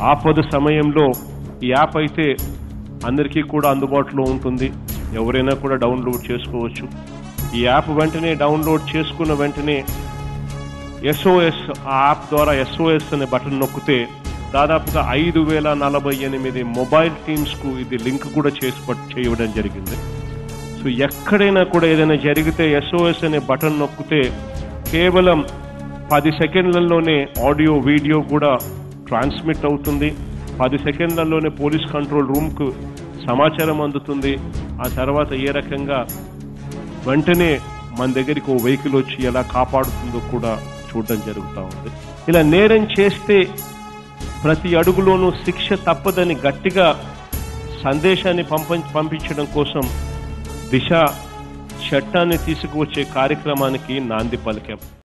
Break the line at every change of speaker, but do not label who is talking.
ఆపద సమయంలో ఈ యాప్ అయితే అందరికీ కూడా అందుబాటులో ఉంటుంది ఎవరైనా కూడా డౌన్లోడ్ చేసుకోవచ్చు ఈ యాప్ వెంటనే డౌన్లోడ్ చేసుకున్న వెంటనే ఎస్ఓఎస్ ఆ యాప్ ద్వారా ఎస్ఓఎస్ అనే బటన్ నొక్కితే దాదాపుగా ఐదు వేల నలభై ఎనిమిది మొబైల్ టీమ్స్కు ఇది లింక్ కూడా చేసి పట్- చేయడం జరిగింది సో ఎక్కడైనా కూడా ఏదైనా జరిగితే ఎస్ఓఎస్ అనే బటన్ నొక్కితే కేవలం పది సెకండ్లలోనే ఆడియో వీడియో కూడా ట్రాన్స్మిట్ అవుతుంది పది సెకండ్లలోనే పోలీస్ కంట్రోల్ రూమ్కు సమాచారం అందుతుంది ఆ తర్వాత ఏ రకంగా వెంటనే మన దగ్గరికి ఓ వెహికల్ వచ్చి ఎలా కాపాడుతుందో కూడా చూడడం జరుగుతూ ఉంది ఇలా నేరం చేస్తే ప్రతి అడుగులోనూ శిక్ష తప్పదని గట్టిగా సందేశాన్ని పంప పంపించడం కోసం దిశ చట్టాన్ని తీసుకువచ్చే కార్యక్రమానికి నాంది పలికాం